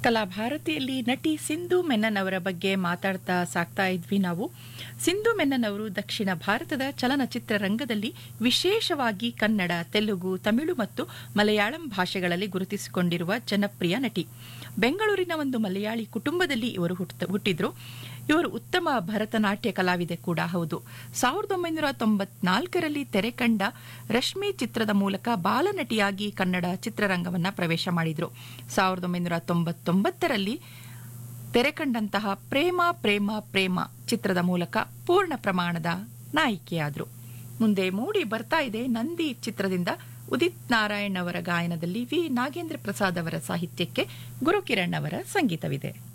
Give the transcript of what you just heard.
ಕಲಾಭಾರತಿಯಲ್ಲಿ ನಟಿ ಸಿಂಧು ಮೆನನ್ ಅವರ ಬಗ್ಗೆ ಮಾತಾಡ್ತಾ ಸಾಕ್ತಾ ಇದ್ವಿ ನಾವು ಸಿಂಧು ಮೆನನ್ ಅವರು ದಕ್ಷಿಣ ಭಾರತದ ಚಲನಚಿತ್ರ ರಂಗದಲ್ಲಿ ವಿಶೇಷವಾಗಿ ಕನ್ನಡ ತೆಲುಗು ತಮಿಳು ಮತ್ತು ಮಲಯಾಳಂ ಭಾಷೆಗಳಲ್ಲಿ ಗುರುತಿಸಿಕೊಂಡಿರುವ ಜನಪ್ರಿಯ ನಟಿ ಬೆಂಗಳೂರಿನ ಒಂದು ಮಲಯಾಳಿ ಕುಟುಂಬದಲ್ಲಿ ಇವರು ಹುಟ್ಟ- ಹುಟ್ಟಿದ್ರು ಇವರು ಉತ್ತಮ ಭರತನಾಟ್ಯ ಕಲಾವಿದೆ ಕೂಡ ಹೌದು ಸಾವಿರದ ಒಂಬೈನೂರ ತೊಂಬತ್ನಾಲ್ಕರಲ್ಲಿ ತೆರೆ ಕಂಡ ರಶ್ಮಿ ಚಿತ್ರದ ಮೂಲಕ ಬಾಲನಟಿಯಾಗಿ ಕನ್ನಡ ಚಿತ್ರರಂಗವನ್ನ ಪ್ರವೇಶ ಮಾಡಿದ್ರು ಸಾವಿರದ ಒಂಬೈನೂರ ತೊಂಬತ್ತೊಂಬತ್ತರಲ್ಲಿ ತೆರೆ ಕಂಡಂತಹ ಪ್ರೇಮ ಪ್ರೇಮ ಪ್ರೇಮ ಚಿತ್ರದ ಮೂಲಕ ಪೂರ್ಣ ಪ್ರಮಾಣದ ನಾಯಿಕೆಯಾದ್ರು ಮುಂದೆ ಮೂಡಿ ಬರ್ತಾ ಇದೆ ನಂದಿ ಚಿತ್ರದಿಂದ ಉದಿತ್ ನಾರಾಯಣ್ ಅವರ ಗಾಯನದಲ್ಲಿ ವಿ ನಾಗೇಂದ್ರ ಪ್ರಸಾದ್ ಅವರ ಸಾಹಿತ್ಯಕ್ಕೆ ಗುರುಕಿರಣ್ ಅವರ ಸಂಗೀತವಿದೆ